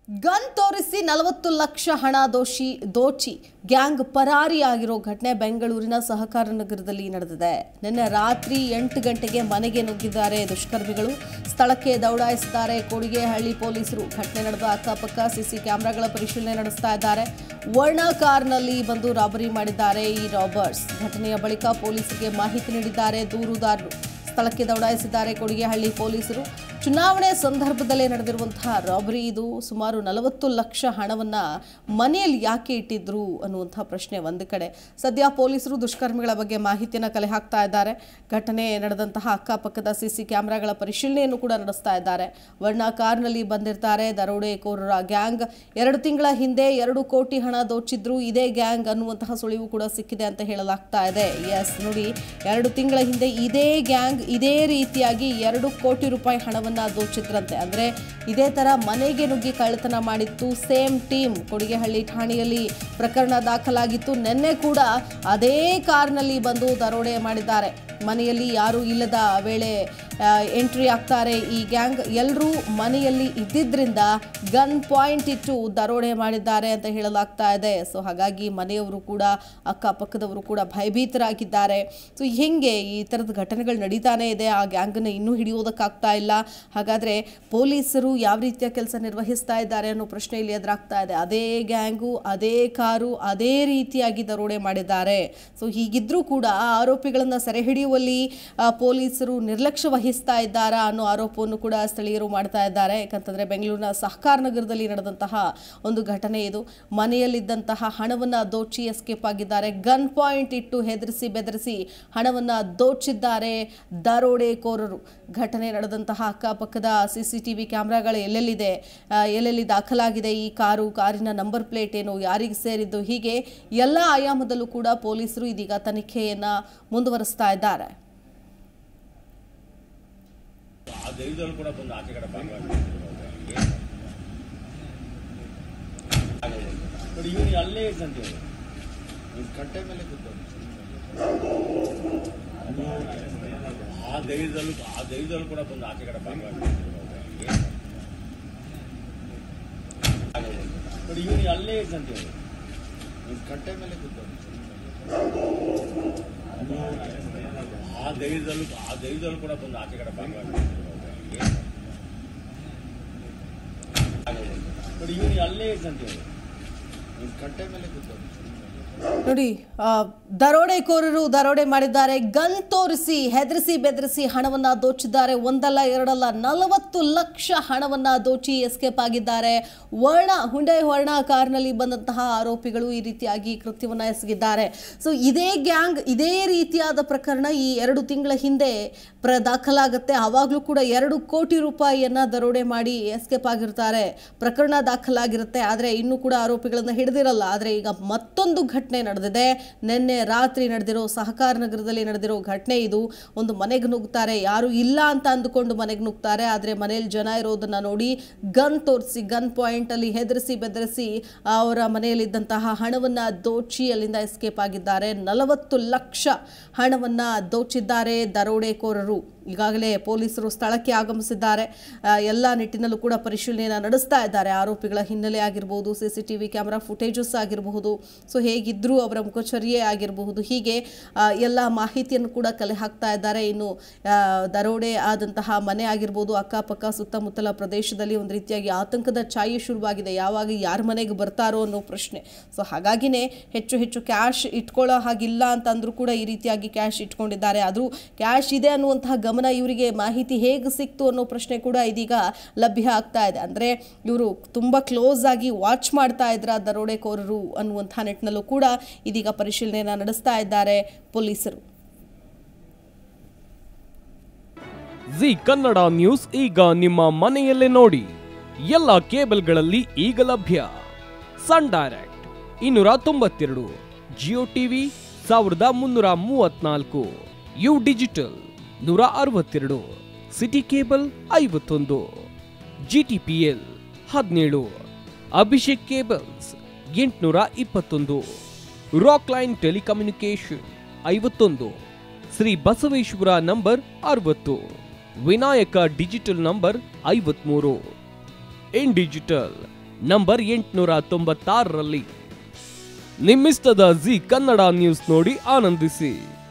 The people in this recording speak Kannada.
ಗನ್ ತೋರಿಸಿ ನಲವತ್ತು ಲಕ್ಷ ಹಣ ದೋಷಿ ದೋಚಿ ಗ್ಯಾಂಗ್ ಪರಾರಿಯಾಗಿರೋ ಘಟನೆ ಬೆಂಗಳೂರಿನ ಸಹಕಾರ ನಗರದಲ್ಲಿ ನಡೆದಿದೆ ನಿನ್ನೆ ರಾತ್ರಿ ಎಂಟು ಗಂಟೆಗೆ ಮನೆಗೆ ನುಗ್ಗಿದ್ದಾರೆ ದುಷ್ಕರ್ಮಿಗಳು ಸ್ಥಳಕ್ಕೆ ದೌಡಾಯಿಸಿದ್ದಾರೆ ಕೊಡಿಗೆಹಳ್ಳಿ ಪೊಲೀಸರು ಘಟನೆ ನಡೆದ ಅಕ್ಕಪಕ್ಕ ಸಿಸಿ ಕ್ಯಾಮೆರಾಗಳ ಪರಿಶೀಲನೆ ನಡೆಸ್ತಾ ಇದ್ದಾರೆ ವರ್ಣ ಕಾರ್ನಲ್ಲಿ ಬಂದು ರಾಬರಿ ಮಾಡಿದ್ದಾರೆ ಈ ರಾಬರ್ಸ್ ಘಟನೆಯ ಬಳಿಕ ಪೊಲೀಸರಿಗೆ ಮಾಹಿತಿ ನೀಡಿದ್ದಾರೆ ದೂರುದಾರರು ಸ್ಥಳಕ್ಕೆ ದೌಡಾಯಿಸಿದ್ದಾರೆ ಕೊಡಿಗೆಹಳ್ಳಿ ಪೊಲೀಸರು ಚುನಾವಣೆ ಸಂದರ್ಭದಲ್ಲೇ ನಡೆದಿರುವಂತಹ ರಾಬರಿ ಇದು ಸುಮಾರು ನಲವತ್ತು ಲಕ್ಷ ಹಣವನ್ನ ಮನೆಯಲ್ಲಿ ಯಾಕೆ ಇಟ್ಟಿದ್ರು ಅನ್ನುವಂತಹ ಪ್ರಶ್ನೆ ಒಂದು ಕಡೆ ಸದ್ಯ ಪೊಲೀಸರು ದುಷ್ಕರ್ಮಿಗಳ ಬಗ್ಗೆ ಮಾಹಿತಿಯನ್ನು ಕಲೆ ಹಾಕ್ತಾ ಇದ್ದಾರೆ ಘಟನೆ ನಡೆದಂತಹ ಅಕ್ಕಪಕ್ಕದ ಸಿಸಿ ಕ್ಯಾಮೆರಾಗಳ ಪರಿಶೀಲನೆಯನ್ನು ಕೂಡ ನಡೆಸ್ತಾ ಇದ್ದಾರೆ ವರ್ಣ ಕಾರ್ನಲ್ಲಿ ಬಂದಿರ್ತಾರೆ ದರೋಡೆಕೋರರ ಗ್ಯಾಂಗ್ ಎರಡು ತಿಂಗಳ ಹಿಂದೆ ಎರಡು ಕೋಟಿ ಹಣ ದೋಚಿದ್ರು ಇದೇ ಗ್ಯಾಂಗ್ ಅನ್ನುವಂತಹ ಸುಳಿವು ಕೂಡ ಸಿಕ್ಕಿದೆ ಅಂತ ಹೇಳಲಾಗ್ತಾ ಇದೆ ಎಸ್ ನೋಡಿ ಎರಡು ತಿಂಗಳ ಹಿಂದೆ ಇದೇ ಗ್ಯಾಂಗ್ ಇದೇ ರೀತಿಯಾಗಿ ಎರಡು ಕೋಟಿ ರೂಪಾಯಿ ಹಣವನ್ನ ದೋಚಿದ್ರಂತೆ ಅಂದ್ರೆ ಇದೇ ತರ ಮನೆಗೆ ನುಗ್ಗಿ ಕಳ್ಳತನ ಮಾಡಿತ್ತು ಸೇಮ್ ಟೀಮ್ ಕೊಡಿಗೆಹಳ್ಳಿ ಠಾಣೆಯಲ್ಲಿ ಪ್ರಕರಣ ದಾಖಲಾಗಿತ್ತು ನಿನ್ನೆ ಕೂಡ ಅದೇ ಕಾರ್ನಲ್ಲಿ ಬಂದು ದರೋಡೆ ಮಾಡಿದ್ದಾರೆ ಮನೆಯಲ್ಲಿ ಯಾರೂ ಇಲ್ಲದ ವೇಳೆ ಎಂಟ್ರಿ ಆಗ್ತಾರೆ ಈ ಗ್ಯಾಂಗ್ ಎಲ್ಲರೂ ಮನೆಯಲ್ಲಿ ಇದ್ದಿದ್ರಿಂದ ಗನ್ ಪಾಯಿಂಟ್ ಇಟ್ಟು ದರೋಡೆ ಮಾಡಿದ್ದಾರೆ ಅಂತ ಹೇಳಲಾಗ್ತಾ ಇದೆ ಸೊ ಹಾಗಾಗಿ ಮನೆಯವರು ಕೂಡ ಅಕ್ಕಪಕ್ಕದವರು ಕೂಡ ಭಯಭೀತರಾಗಿದ್ದಾರೆ ಸೊ ಹಿಂಗೆ ಈ ಥರದ ಘಟನೆಗಳು ನಡೀತಾನೆ ಇದೆ ಆ ಗ್ಯಾಂಗನ್ನು ಇನ್ನೂ ಹಿಡಿಯೋದಕ್ಕಾಗ್ತಾ ಇಲ್ಲ ಹಾಗಾದರೆ ಪೊಲೀಸರು ಯಾವ ರೀತಿಯ ಕೆಲಸ ನಿರ್ವಹಿಸ್ತಾ ಇದ್ದಾರೆ ಅನ್ನೋ ಪ್ರಶ್ನೆ ಇಲ್ಲಿ ಎದುರಾಗ್ತಾ ಇದೆ ಅದೇ ಗ್ಯಾಂಗು ಅದೇ ಕಾರು ಅದೇ ರೀತಿಯಾಗಿ ದರೋಡೆ ಮಾಡಿದ್ದಾರೆ ಸೊ ಹೀಗಿದ್ರೂ ಕೂಡ ಆ ಆರೋಪಿಗಳನ್ನು ಸೆರೆ ಹಿಡಿಯುವಲ್ಲಿ ಆ, ಪೊಲೀಸರು ನಿರ್ಲಕ್ಷ್ಯ ವಹಿಸ್ತಾ ಇದ್ದಾರಾ ಅನ್ನೋ ಆರೋಪವನ್ನು ಕೂಡ ಸ್ಥಳೀಯರು ಮಾಡ್ತಾ ಇದ್ದಾರೆ ಯಾಕಂತಂದ್ರೆ ಬೆಂಗಳೂರಿನ ಸಹಕಾರ ನಗರದಲ್ಲಿ ನಡೆದಂತಹ ಒಂದು ಘಟನೆ ಇದು ಮನೆಯಲ್ಲಿದ್ದಂತಹ ಹಣವನ್ನ ದೋಚಿ ಎಸ್ಕೇಪ್ ಆಗಿದ್ದಾರೆ ಗನ್ ಪಾಯಿಂಟ್ ಇಟ್ಟು ಹೆದರಿಸಿ ಬೆದರಿಸಿ ಹಣವನ್ನ ದೋಚಿದ್ದಾರೆ ದರೋಡೆಕೋರರು ಘಟನೆ ನಡೆದಂತಹ ಅಕ್ಕಪಕ್ಕದ ಸಿ ಸಿ ಟಿ ವಿ ಕ್ಯಾಮ್ರಾಗಳು ಎಲ್ಲೆಲ್ಲಿದೆ ಆ, ಎಲ್ಲೆಲ್ಲಿ ದಾಖಲಾಗಿದೆ ಈ ಕಾರು ಕಾರಿನ ನಂಬರ್ ಪ್ಲೇಟ್ ಏನು ಯಾರಿಗೆ ಸೇರಿದ್ದು ಹೀಗೆ ಎಲ್ಲ ಆಯಾಮದಲ್ಲೂ ಕೂಡ ಪೊಲೀಸರು ಇದೀಗ ತನಿಖೆಯನ್ನ ಮುಂದುವರಿಸ್ತಾ ಇದ್ದಾರೆ ಆ ಧೈರ್ಯದಲ್ಲೂ ಕೂಡ ಬಂದು ಆಚೆ ಕಡೆ ಭಾಗವಹಿಸ್ತಿದ್ರು ನೋಡಿ ಇವನು ಅಲ್ಲೇ ಇದ್ದಂತೆ ಇವನು ಇವ್ನು ಕಟ್ಟೆ ಮೇಲೆ ಕೂತವ್ನು. ಆ ಧೈರ್ಯದಲ್ಲೂ ಆ ಧೈರ್ಯದಲ್ಲೂ ಕೂಡ ಬಂದು ಆಚೆ ಕಡೆ ಭಾಗವಹಿಸ್ತಿದ್ರು ನೋಡಿ ಇವನು ಅಲ್ಲೇ ಇದ್ದಂತೆ ಇವನು ಇವ್ನು ಕಟ್ಟೆ ಮೇಲೆ ಕೂತವ್ನು. ಆ ಧೈರ್ಯದಲ್ಲೂ ಆ ಧೈರ್ಯದಲ್ಲೂ ಕೂಡ ಬಂದು ಆಚೆ ಕಡೆ ಭಾಗವಹಿಸ್ತಿದ್ರು ನೋಡಿ ಇವನು ಅಲ್ಲೇ ಇದ್ದಂತೆ ಇವನು ಇವ್ನು ಕಟ್ಟೆ ಮೇಲೆ ಕೂತವ್ನು. ನೋಡಿ ಆ, ದರೋಡೆಕೋರರು ದರೋಡೆ ಮಾಡಿದ್ದಾರೆ ಗನ್ ತೋರಿಸಿ ಹೆದರಿಸಿ ಬೆದರಿಸಿ ಹಣವನ್ನ ದೋಚಿದ್ದಾರೆ ಒಂದಲ್ಲ ಎರಡಲ್ಲ ನಲವತ್ತು ಲಕ್ಷ ಹಣವನ್ನ ದೋಚಿ ಎಸ್ಕೇಪ್ ಆಗಿದ್ದಾರೆ ವರ್ಣ ಹುಂಡೈ ವರ್ಣ ಕಾರ್ನಲ್ಲಿ ಬಂದಂತಹ ಆರೋಪಿಗಳು ಈ ರೀತಿಯಾಗಿ ಕೃತ್ಯವನ್ನ ಎಸಗಿದ್ದಾರೆ ಸೊ ಇದೇ ಗ್ಯಾಂಗ್ ಇದೇ ರೀತಿಯಾದ ಪ್ರಕರಣ ಈ ಎರಡು ತಿಂಗಳ ಹಿಂದೆ ಪ್ರ ದಾಖಲಾಗುತ್ತೆ ಆವಾಗಲೂ ಕೂಡ ಎರಡು ಕೋಟಿ ರೂಪಾಯಿಯನ್ನ ದರೋಡೆ ಮಾಡಿ ಎಸ್ಕೇಪ್ ಆಗಿರ್ತಾರೆ ಪ್ರಕರಣ ದಾಖಲಾಗಿರುತ್ತೆ ಆದರೆ ಇನ್ನೂ ಕೂಡ ಆರೋಪಿಗಳನ್ನ ಹಿಡಿದಿರಲ್ಲ ಆದರೆ ಈಗ ಮತ್ತೊಂದು ಘಟನೆ ನಡೆದಿದೆ ನಿನ್ನೆ ರಾತ್ರಿ ನಡೆದಿರೋ ಸಹಕಾರ ನಗರದಲ್ಲಿ ನಡೆದಿರೋ ಘಟನೆ ಇದು ಒಂದು ಮನೆಗೆ ನುಗ್ತಾರೆ ಯಾರು ಇಲ್ಲ ಅಂತ ಅಂದುಕೊಂಡು ಮನೆಗೆ ನುಗ್ತಾರೆ ಆದರೆ ಮನೆಯಲ್ಲಿ ಜನ ಇರೋದನ್ನ ನೋಡಿ ಗನ್ ತೋರಿಸಿ ಗನ್ ಪಾಯಿಂಟ್ ಅಲ್ಲಿ ಹೆದರಿಸಿ ಬೆದರಿಸಿ ಅವರ ಮನೆಯಲ್ಲಿದ್ದಂತಹ ಹಣವನ್ನ ದೋಚಿ ಅಲ್ಲಿಂದ ಎಸ್ಕೇಪ್ ಆಗಿದ್ದಾರೆ ನಲವತ್ತು ಲಕ್ಷ ಹಣವನ್ನ ದೋಚಿದ್ದಾರೆ ದರೋಡೆಕೋರರು ಈಗಾಗಲೇ ಪೊಲೀಸರು ಸ್ಥಳಕ್ಕೆ ಆಗಮಿಸಿದ್ದಾರೆ ಆ, ಎಲ್ಲ ನಿಟ್ಟಿನಲ್ಲೂ ಕೂಡ ಪರಿಶೀಲನೆಯನ್ನು ನಡೆಸ್ತಾ ಇದ್ದಾರೆ ಆರೋಪಿಗಳ ಹಿನ್ನೆಲೆ ಆಗಿರಬಹುದು C C T V camera footages ಆಗಿರಬಹುದು ಸೊ ಹೇಗಿದ್ರೂ ಅವರ ಮುಖಚರ್ಯೆ ಆಗಿರಬಹುದು ಹೀಗೆ ಆ, ಎಲ್ಲ ಮಾಹಿತಿಯನ್ನು ಕೂಡ ಕಲೆ ಹಾಕ್ತಾ ಇದ್ದಾರೆ ಇನ್ನು ಆ, ದರೋಡೆ ಆದಂತಹ ಮನೆ ಆಗಿರ್ಬೋದು ಅಕ್ಕಪಕ್ಕ ಸುತ್ತಮುತ್ತಲ ಪ್ರದೇಶದಲ್ಲಿ ಒಂದು ರೀತಿಯಾಗಿ ಆತಂಕದ ಛಾಯೆ ಶುರುವಾಗಿದೆ ಯಾವಾಗ ಯಾರ ಮನೆಗೆ ಬರ್ತಾರೋ ಅನ್ನೋ ಪ್ರಶ್ನೆ ಸೊ ಹಾಗಾಗಿನೇ ಹೆಚ್ಚು ಹೆಚ್ಚು ಕ್ಯಾಶ್ ಇಟ್ಕೊಳ್ಳೋ ಹಾಗಿಲ್ಲ ಅಂತಂದ್ರೂ ಕೂಡ ಈ ರೀತಿಯಾಗಿ ಕ್ಯಾಶ್ ಇಟ್ಕೊಂಡಿದ್ದಾರೆ ಆದರೂ ಕ್ಯಾಶ್ ಇದೆ ಅನ್ನುವಂತಹ ಗಮನ ಇವರಿಗೆ ಮಾಹಿತಿ ಹೇಗೆ ಸಿಕ್ತು ಅನ್ನೋ ಪ್ರಶ್ನೆ ಕೂಡ ಇದೀಗ ಲಭ್ಯ ಆಗ್ತಾ ಇದೆ ಅಂದರೆ ಇವರು ತುಂಬ ಕ್ಲೋಸ್ ಆಗಿ ವಾಚ್ ಮಾಡ್ತಾ ಇದ್ರ ದರೋಡೆಕೋರರು ಅನ್ನುವಂಥ ನಿಟ್ಟಿನಲ್ಲೂ ಕೂಡ ಇದೀಗ ಪರಿಶೀಲನೆಯನ್ನು ನಡೆಸ್ತಾ ಇದ್ದಾರೆ ಪೊಲೀಸರು ಜಿ ಕನ್ನಡ ನ್ಯೂಸ್ ಈಗ ನಿಮ್ಮ ಮನೆಯಲ್ಲೇ ನೋಡಿ ಎಲ್ಲ ಕೇಬಲ್ಗಳಲ್ಲಿ ಈಗ ಲಭ್ಯ ಸನ್ ಡೈರೆಕ್ಟ್ ಇನ್ನೂರ ತೊಂಬತ್ತೆರಡು ಜಿಯೋ ಟಿವಿ ಸಾವಿರದ ಮುನ್ನೂರ ಮೂವತ್ನಾಲ್ಕು ಯು ಡಿಜಿಟಲ್ ನೂರ ಅರವತ್ತೆರಡು ಸಿಟಿ ಕೇಬಲ್ ಐವತ್ತೊಂದು ಜಿ ಟಿ ಪಿ ಎಲ್ ಹದಿನೇಳು ಅಭಿಷೇಕ್ ಕೇಬಲ್ಸ್ ಎಂಟುನೂರ ಇಪ್ಪತ್ತೊಂದು ರಾಕ್ ಲೈನ್ ಟೆಲಿಕಮ್ಯುನಿಕೇಶನ್ ಐವತ್ತೊಂದು ಶ್ರೀ ಬಸವೇಶ್ವರ ನಂಬರ್ ಅರವತ್ತು ವಿನಾಯಕ ಡಿಜಿಟಲ್ ನಂಬರ್ ಐವತ್ಮೂರು ಇನ್ ಡಿಜಿಟಲ್ ನಂಬರ್ ಎಂಟುನೂರ ತೊಂಬತ್ತಾರರಲ್ಲಿ ನಿಮ್ಮಿಸ್ತದ ಜಿ ಕನ್ನಡ ನ್ಯೂಸ್ ನೋಡಿ ಆನಂದಿಸಿ